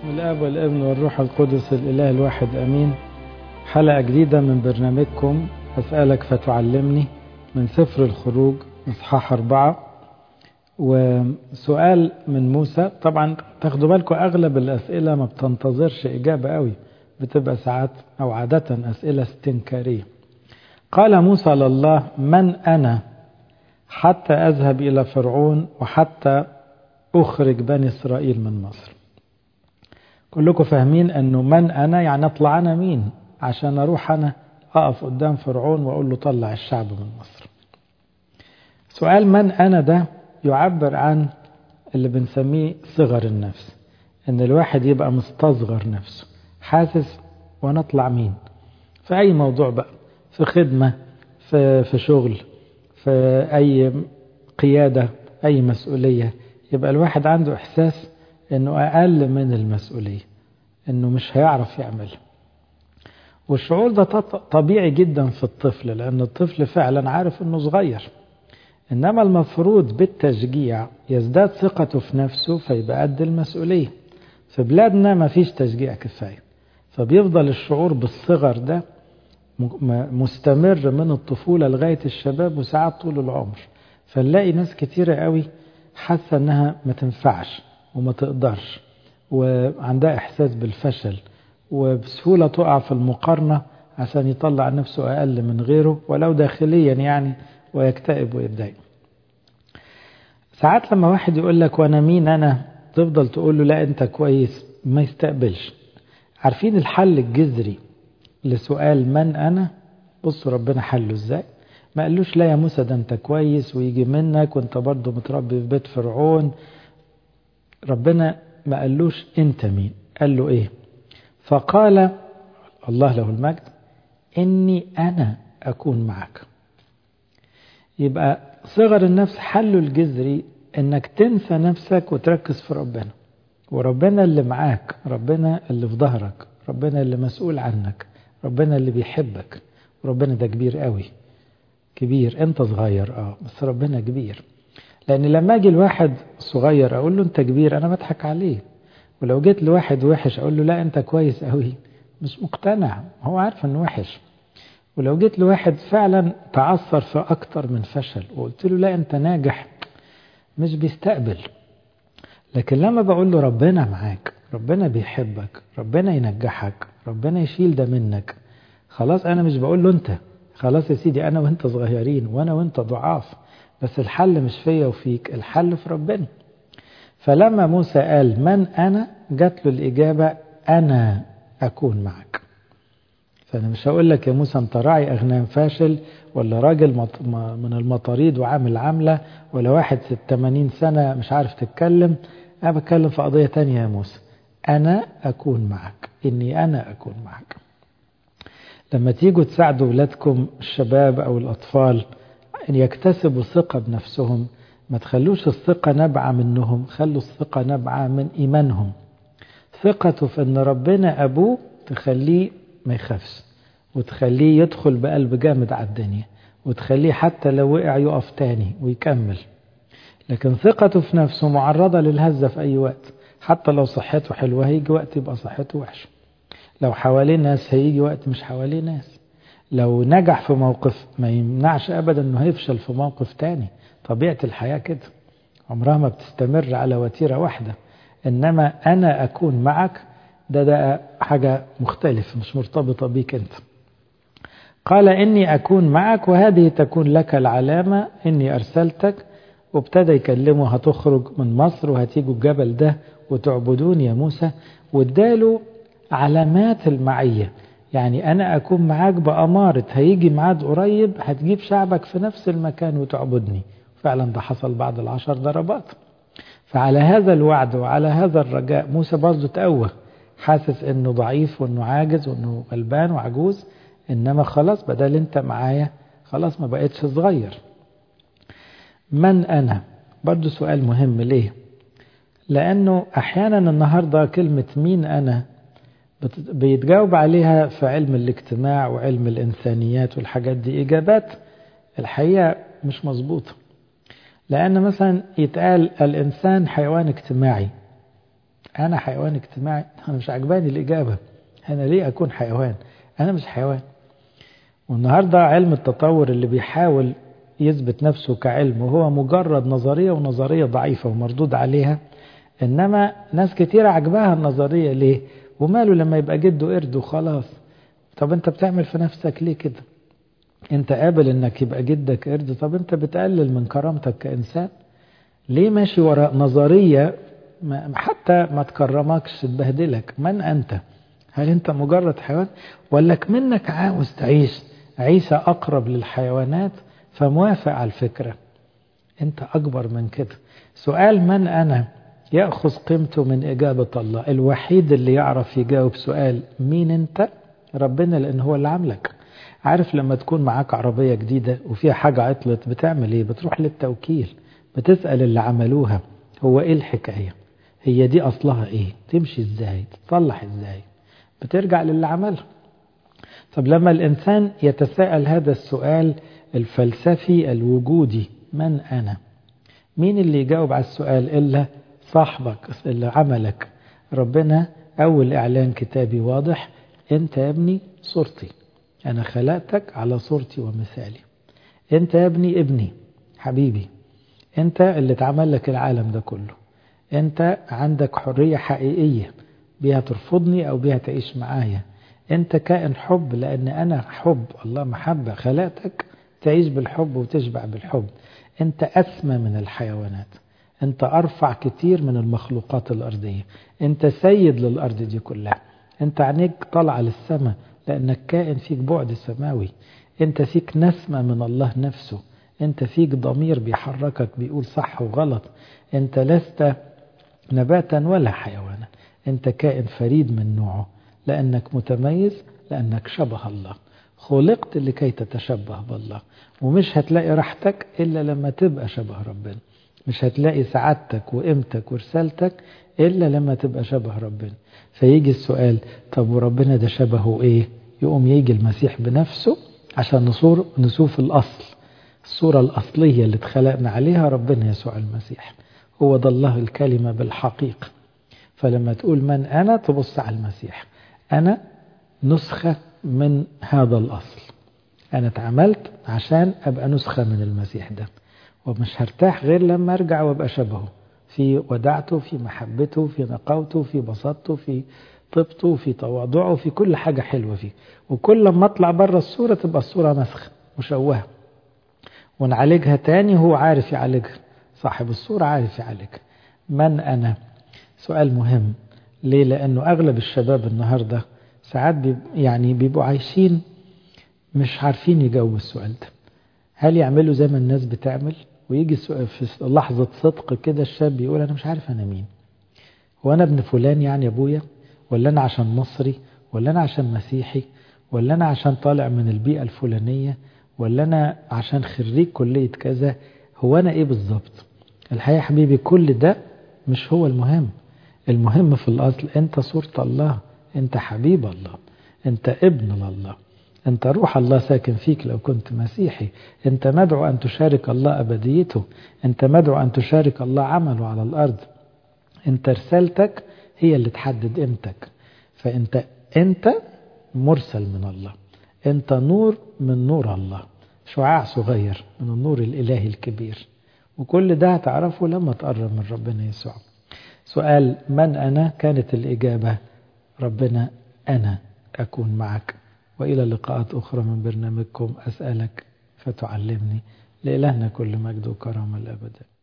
باسم الاب والابن والروح القدس الاله الواحد امين حلقه جديده من برنامجكم اسالك فتعلمني من سفر الخروج اصحاح اربعه وسؤال من موسى طبعا تاخدوا بالكم اغلب الاسئله ما بتنتظرش اجابه قوي بتبقى ساعات او عاده اسئله استنكاريه قال موسى لله من انا حتى اذهب الى فرعون وحتى اخرج بني اسرائيل من مصر كلكم فاهمين انه من انا يعني اطلع انا مين عشان اروح انا اقف قدام فرعون واقول له طلع الشعب من مصر سؤال من انا ده يعبر عن اللي بنسميه صغر النفس ان الواحد يبقى مستصغر نفسه حاسس وانا اطلع مين في اي موضوع بقى في خدمة في, في شغل في اي قيادة اي مسؤولية يبقى الواحد عنده احساس انه اقل من المسؤولية انه مش هيعرف يعملها والشعور ده طبيعي جدا في الطفل لان الطفل فعلا عارف انه صغير انما المفروض بالتشجيع يزداد ثقته في نفسه فيبقى قد المسؤولية في بلادنا ما فيش تشجيع كفاية فبيفضل الشعور بالصغر ده مستمر من الطفولة لغاية الشباب وساعات طول العمر فنلاقي ناس كتيرة قوي حاسة انها ما تنفعش وما تقدرش وعندها احساس بالفشل وبسهولة تقع في المقارنة عشان يطلع نفسه اقل من غيره ولو داخليا يعني ويكتئب ويتضايق ساعات لما واحد يقول لك وانا مين انا تفضل تقول له لا انت كويس ما يستقبلش عارفين الحل الجذري لسؤال من انا بصوا ربنا حله ازاي ما قالوش لا يا موسى ده انت كويس ويجي منك وانت برضه متربي في بيت فرعون ربنا ما قالوش انت مين قال له ايه فقال الله له المجد اني انا اكون معك يبقى صغر النفس حله الجذري انك تنسى نفسك وتركز في ربنا وربنا اللي معاك ربنا اللي في ظهرك ربنا اللي مسؤول عنك ربنا اللي بيحبك وربنا ده كبير قوي كبير انت صغير اه بس ربنا كبير لان لما اجي لواحد صغير اقول له انت كبير انا بضحك عليه ولو جيت لواحد وحش اقول له لا انت كويس قوي مش مقتنع هو عارف انه وحش ولو جيت لواحد فعلا تعثر في اكتر من فشل وقلت له لا انت ناجح مش بيستقبل لكن لما بقول له ربنا معاك ربنا بيحبك ربنا ينجحك ربنا يشيل ده منك خلاص انا مش بقول له انت خلاص يا سيدي انا وانت صغيرين وانا وانت ضعاف بس الحل مش فيا وفيك الحل في ربنا فلما موسى قال من انا جات له الاجابه انا اكون معك فانا مش هقول لك يا موسى انت راعي اغنام فاشل ولا راجل من المطاريد وعامل عامله ولا واحد ست 80 سنه مش عارف تتكلم انا بتكلم في قضيه تانية يا موسى انا اكون معك اني انا اكون معك لما تيجوا تساعدوا ولادكم الشباب او الاطفال ان يكتسبوا ثقه بنفسهم ما تخلوش الثقه نابعه منهم خلوا الثقه نابعه من ايمانهم ثقته في ان ربنا ابوه تخليه ما يخافش وتخليه يدخل بقلب جامد على الدنيا وتخليه حتى لو وقع يقف تاني ويكمل لكن ثقته في نفسه معرضة للهزة في أي وقت حتى لو صحته حلوة هيجي وقت يبقى صحته وحشة لو حواليه ناس هيجي وقت مش حواليه ناس لو نجح في موقف ما يمنعش أبدا أنه هيفشل في موقف تاني طبيعة الحياة كده عمرها ما بتستمر على وتيرة واحدة إنما أنا أكون معك ده ده حاجة مختلفة مش مرتبطة بيك أنت قال إني أكون معك وهذه تكون لك العلامة إني أرسلتك وابتدى يكلمه هتخرج من مصر وهتيجوا الجبل ده وتعبدون يا موسى واداله علامات المعية يعني أنا أكون معاك بأمارة هيجي ميعاد قريب هتجيب شعبك في نفس المكان وتعبدني فعلا ده حصل بعد العشر ضربات فعلى هذا الوعد وعلى هذا الرجاء موسى برضه تقوى حاسس انه ضعيف وانه عاجز وانه غلبان وعجوز انما خلاص بدل انت معايا خلاص ما بقتش صغير من انا برضه سؤال مهم ليه لانه احيانا النهارده كلمه مين انا بيتجاوب عليها في علم الاجتماع وعلم الانسانيات والحاجات دي اجابات الحقيقه مش مظبوطه لان مثلا يتقال الانسان حيوان اجتماعي أنا حيوان اجتماعي أنا مش عجباني الإجابة أنا ليه أكون حيوان أنا مش حيوان والنهاردة علم التطور اللي بيحاول يثبت نفسه كعلم وهو مجرد نظرية ونظرية ضعيفة ومردود عليها إنما ناس كتير عجبها النظرية ليه وماله لما يبقى جده قرد وخلاص طب انت بتعمل في نفسك ليه كده انت قابل انك يبقى جدك قرد طب انت بتقلل من كرامتك كإنسان ليه ماشي وراء نظرية حتى ما تكرمكش تبهدلك من أنت هل أنت مجرد حيوان ولا منك عاوز تعيش عيسى أقرب للحيوانات فموافق على الفكرة أنت أكبر من كده سؤال من أنا يأخذ قيمته من إجابة الله الوحيد اللي يعرف يجاوب سؤال مين أنت ربنا لأن هو اللي عاملك عارف لما تكون معاك عربية جديدة وفيها حاجة عطلت بتعمل ايه بتروح للتوكيل بتسأل اللي عملوها هو ايه الحكاية هي دي اصلها ايه تمشي ازاي تتصلح ازاي بترجع للي عملها طب لما الانسان يتساءل هذا السؤال الفلسفي الوجودي من انا مين اللي يجاوب على السؤال الا صاحبك اللي عملك ربنا اول اعلان كتابي واضح انت يا ابني صورتي انا خلقتك على صورتي ومثالي انت يا ابني ابني حبيبي انت اللي اتعمل لك العالم ده كله انت عندك حرية حقيقية بيها ترفضني او بيها تعيش معايا انت كائن حب لان انا حب الله محبة خلقتك تعيش بالحب وتشبع بالحب انت اسمى من الحيوانات انت ارفع كتير من المخلوقات الارضية انت سيد للارض دي كلها انت عينيك طالعة للسماء لانك كائن فيك بعد سماوي انت فيك نسمة من الله نفسه انت فيك ضمير بيحركك بيقول صح وغلط انت لست نباتا ولا حيوانا انت كائن فريد من نوعه لانك متميز لانك شبه الله خلقت لكي تتشبه بالله ومش هتلاقي راحتك الا لما تبقى شبه ربنا مش هتلاقي سعادتك وقيمتك ورسالتك الا لما تبقى شبه ربنا فيجي السؤال طب وربنا ده شبهه ايه يقوم يجي المسيح بنفسه عشان نصور نشوف الاصل الصورة الأصلية اللي اتخلقنا عليها ربنا يسوع المسيح هو ده الله الكلمة بالحقيقة فلما تقول من أنا تبص على المسيح أنا نسخة من هذا الأصل أنا اتعملت عشان أبقى نسخة من المسيح ده ومش هرتاح غير لما أرجع وأبقى شبهه في ودعته في محبته في نقاوته في بساطته في طيبته في تواضعه في كل حاجة حلوة فيه وكل ما اطلع بره الصورة تبقى الصورة مسخة مشوهة ونعالجها تاني هو عارف يعالجها صاحب الصورة عارف يعالجها من أنا سؤال مهم ليه لأنه أغلب الشباب النهاردة ساعات بيب يعني بيبقوا عايشين مش عارفين يجاوبوا السؤال ده هل يعملوا زي ما الناس بتعمل ويجي في لحظة صدق كده الشاب يقول أنا مش عارف أنا مين هو أنا ابن فلان يعني أبويا ولا أنا عشان مصري ولا أنا عشان مسيحي ولا أنا عشان طالع من البيئة الفلانية ولا أنا عشان خريج كلية كذا هو أنا إيه بالظبط الحقيقة حبيبي كل ده مش هو المهم المهم في الأصل أنت صورة الله أنت حبيب الله أنت ابن لله أنت روح الله ساكن فيك لو كنت مسيحي أنت مدعو أن تشارك الله أبديته أنت مدعو أن تشارك الله عمله على الأرض أنت رسالتك هي اللي تحدد قيمتك فأنت أنت مرسل من الله أنت نور من نور الله شعاع صغير من النور الإلهي الكبير وكل ده هتعرفه لما تقرب من ربنا يسوع سؤال من أنا كانت الإجابة ربنا أنا أكون معك وإلى لقاءات أخرى من برنامجكم أسألك فتعلمني لإلهنا كل مجد وكرامة الأبد